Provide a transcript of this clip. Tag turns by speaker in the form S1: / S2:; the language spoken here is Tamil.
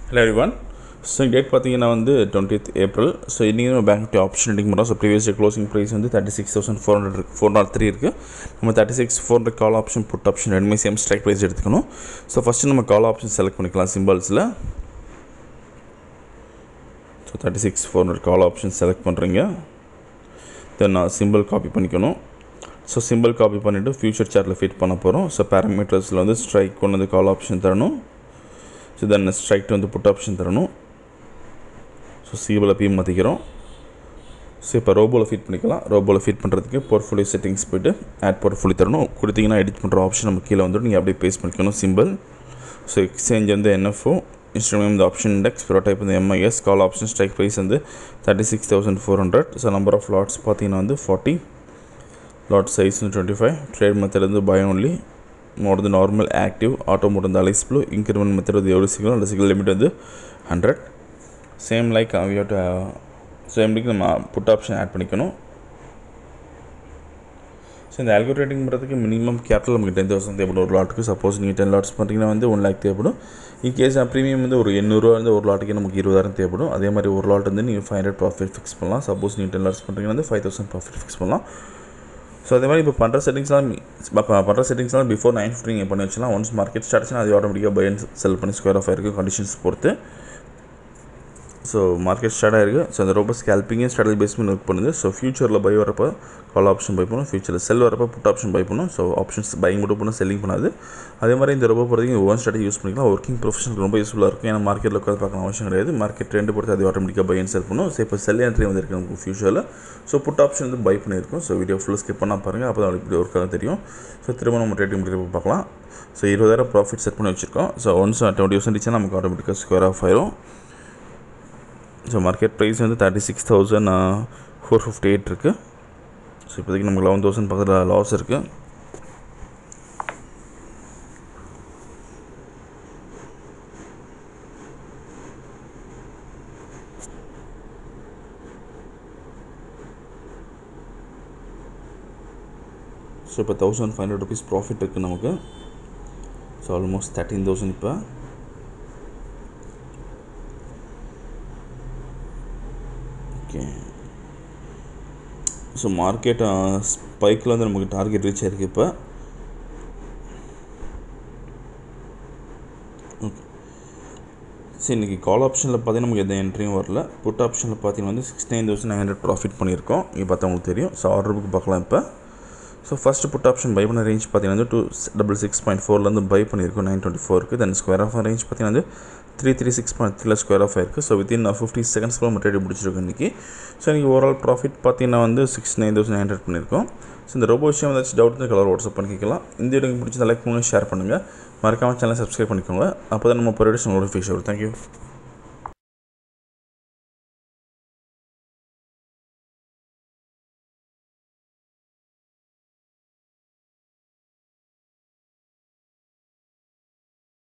S1: hello everyone so date பார்த்தீங்கன்னா வந்து டுவெண்ட்டித் ஏப்ரல் ஸோ இன்றைக்கி நம்ம பேங்க் ஆப்ஷன் எடுக்க போகிறோம் ஸோ ப்ரீவியஸ் க்ளோசிங் ப்ரைஸ் வந்து thirty six thousand four hundred four naught three இருக்குது நம்ம thirty six four hundred call option put option ரெண்டுமே சேம் ஸ்ட்ரைக் ப்ரைஸ் எடுத்துக்கணும் ஸோ ஃபஸ்ட்டு நம்ம கால் ஆப்ஷன் செலக்ட் பண்ணிக்கலாம் சிம்பிள்ஸில் so thirty six four hundred call option select பண்ணுறீங்க தென் நான் சிம்பிள் காப்பி பண்ணிக்கணும் ஸோ சிம்பிள் காப்பி பண்ணிவிட்டு ஃபியூச்சர் சார்ட்டில் ஃபிட் பண்ண போகிறோம் ஸோ பேராமீட்டர்ஸில் வந்து ஸ்ட்ரைக் கொண்டு வந்து கால் ஆப்ஷன் தரணும் ஸோ தென் ஸ்ட்ரைக் வந்து புட் ஆப்ஷன் தரணும் ஸோ சிபில் பி மாற்றிக்கிறோம் ஸோ இப்போ ரோபோவில் ஃபிட் பண்ணிக்கலாம் ரோபோவில் ஃபிட் பண்ணுறதுக்கு போர்ட்ஃபோலியோ செட்டிங்ஸ் போய்ட்டு ஆட் போர்ட்ஃபோலியோ தரணும் கொடுத்தீங்கன்னா எடிட் பண்ணுற ஆப்ஷன் நம்ம கீழே வந்துட்டு நீங்கள் அப்படியே பேஸ்ட் பண்ணிக்கணும் சிம்பிள் ஸோ எக்ஸ்சேஞ்ச் வந்து என்எஃப்ஓ இன்ஸ்ட்ருமெண்ட் இந்த ஆப்ஷன் இண்டெக்ஸ் ப்ரோடைப் வந்து MIS call option strike price வந்து thirty six thousand four hundred so number of lots பார்த்தீங்கன்னா வந்து ஃபார்ட்டி லாட் சைஸ் வந்து டுவெண்ட்டி ஃபைவ் ட்ரேட் மெத்தட் வந்து buy only more the normal active auto mode வந்து அலைஸ் ப்ளூ இன்க்ரிமெண்ட் மெத்தட் வந்து எவ்வளோ சிங்கிள் அந்த சிங்கிள் லிமிட் வந்து hundred same like to same like நம்ம புட் ஆப்ஷன் ஆட் பண்ணிக்கணும் ஸோ இந்த ஆல்கோ ட்ரேடிங் பண்ணுறதுக்கு மினிமம் கேபிட்டல் நமக்கு டென் தௌசண்ட் தேவைப்படும் ஒரு லாட்டுக்கு சப்போஸ் நீங்கள் டென் லாட்ஸ் பண்ணுறீங்கன்னா வந்து ஒன் லேக் தேவைப்படும் இன்கேஸ் ப்ரீமியம் வந்து ஒரு எண்ணூறுவா வந்து ஒரு லாட்டுக்கு நமக்கு இருபதாயிரம் தேவைப்படும் அதே மாதிரி ஒரு லாட் வந்து நீங்கள் ஃபைவ் ஹண்ட்ரட் ப்ராஃபிட் ஃபிக்ஸ் பண்ணலாம் சப்போஸ் நீங்கள் டென் லாட்ஸ் பண்ணுறீங்கன்னா வந்து ஃபைவ் தௌசண்ட் ப்ராஃபிட் ஃபிக்ஸ் பண்ணலாம் ஸோ அதே மாதிரி இப்போ பண்ணுற செட்டிங்ஸ்லாம் இப்போ பண்ணுற செட்டிங்ஸ்லாம் பிஃபோர் நைன் ஃபிஃப்டி நீங்கள் பண்ணி வச்சுலாம் ஒன்ஸ் மார்க்கெட் ஸ்டார்ட்ஸ்னா அது ஆட்டோமேட்டிக்காக பை அண்ட் செல் பண்ணி ஸ்கொயர் ஆஃப் ஆயிருக்கு கண்டிஷன்ஸ் பொறுத்து ஸோ மார்க்கெட் ஸ்டார்ட் ஆயிருக்கு ஸோ அந்த ரொம்ப ஸ்கேல்பிங்கே ஸ்ட்ராட்டஜி பேஸ் பண்ணி ஒர்க் பண்ணுது ஸோ ஃபியூச்சரில் பை வரப்போ கால் ஆப்ஷன் பை பண்ணும் ஃபியூச்சரில் செல் வரப்போ புட் ஆப்ஷன் பை பண்ணும் ஸோ ஆப்ஷன்ஸ் பைங் மட்டும் பண்ணும் செல்லிங் பண்ணாது அதே மாதிரி இந்த ரொம்ப பொறுத்தவரைக்கும் ஒன் ஸ்ட்ராட்டஜி யூஸ் பண்ணிக்கலாம் ஒர்க்கிங் ப்ரொஃபஷனுக்கு ரொம்ப யூஸ்ஃபுல்லாக இருக்கும் ஏன்னா மார்க்கெட்டில் உட்காந்து பார்க்கணும் அவசியம் கிடையாது மார்க்கெட் ட்ரெண்ட் பொறுத்து அது ஆட்டோமேட்டிக்காக பை அண்ட் செல் பண்ணும் ஸோ இப்போ செல் என்ட்ரி வந்துருக்கு நமக்கு ஃபியூச்சரில் ஸோ புட் ஆப்ஷன் வந்து பை பண்ணியிருக்கும் ஸோ வீடியோ ஃபுல்லாக ஸ்கிப் பண்ணால் பாருங்கள் அப்போ தான் இப்படி ஒர்க் ஆகும் தெரியும் ஸோ திரும்ப நம்ம ட்ரேடிங் முடிவு பார்க்கலாம் ஸோ இருபதாயிரம் ப்ராஃபிட் செட் பண்ணி வச்சுருக்கோம் ஸோ ஒன்ஸ் டுவெண்ட்டி பர்சன்ட் நமக்கு ஆட்டோமேட்டிக்காக ஸ்கொயர் ஆஃப் ஆயிரும் ஸோ மார்க்கெட் ப்ரைஸ் வந்து thirty six thousand four fifty eight இருக்குது ஸோ இப்போதைக்கு நமக்கு லெவன் தௌசண்ட் பக்கத்தில் லாஸ் இருக்குது ஸோ இப்போ thousand five hundred rupees profit இருக்குது நமக்கு ஸோ ஆல்மோஸ்ட் தேர்ட்டீன் தௌசண்ட் இப்போ ஓகே ஸோ மார்க்கெட் ஸ்பைக்கில் வந்து நமக்கு டார்கெட் ரீச் ஆயிருக்கு இப்போ ஓகே சரி இன்றைக்கி கால் ஆப்ஷனில் பார்த்தீங்கன்னா நமக்கு எந்த என்ட்ரியும் வரல புட் ஆப்ஷனில் பார்த்தீங்கன்னா வந்து six nine thousand nine hundred profit பண்ணியிருக்கோம் இங்கே பார்த்தா உங்களுக்கு தெரியும் ஸோ ஆர்டர் புக் பார்க்கலாம் இப்போ so first put option buy பண்ண ரேஞ்ச் பார்த்தீங்கன்னா வந்து டூ டபுள் சிக்ஸ் பாயிண்ட் ஃபோர்லேருந்து பை பண்ணியிருக்கோம் நைன் டுவெண்ட்டி ஃபோருக்கு தென் ஸ்கொயர் ஆஃப் ரேஞ்ச் பார்த்தீங்கன்னா வந்து த்ரீ த்ரீ சிக்ஸ் பாயிண்ட் த்ரீல ஸ்கொயர் ஆஃப் ஆயிருக்கு ஸோ வித்தின் ஃபிஃப்டி செகண்ட்ஸ்க்குள்ள நம்ம ட்ரேட் முடிச்சிருக்கோம் இன்றைக்கி ஸோ இன்றைக்கி ஓவரால் ப்ராஃபிட் பார்த்தீங்கன்னா வந்து six nine thousand nine hundred பண்ணியிருக்கோம் ஸோ இந்த ரோபோ விஷயம் ஏதாச்சும் டவுட் வந்து கலர் வாட்ஸ்அப் பண்ணிக்கலாம் இந்த வீடியோ பிடிச்ச லைக் பண்ணுங்கள் ஷேர் பண்ணுங்கள் மறக்காமல் சேனலை சப்ஸ்கிரைப் பண்ணிக்கோங்க அப்போ தான் நம்ம ப்ரொடியூஸ் நோட்டிஃபிகேஷன் வரும் தேங்க்யூ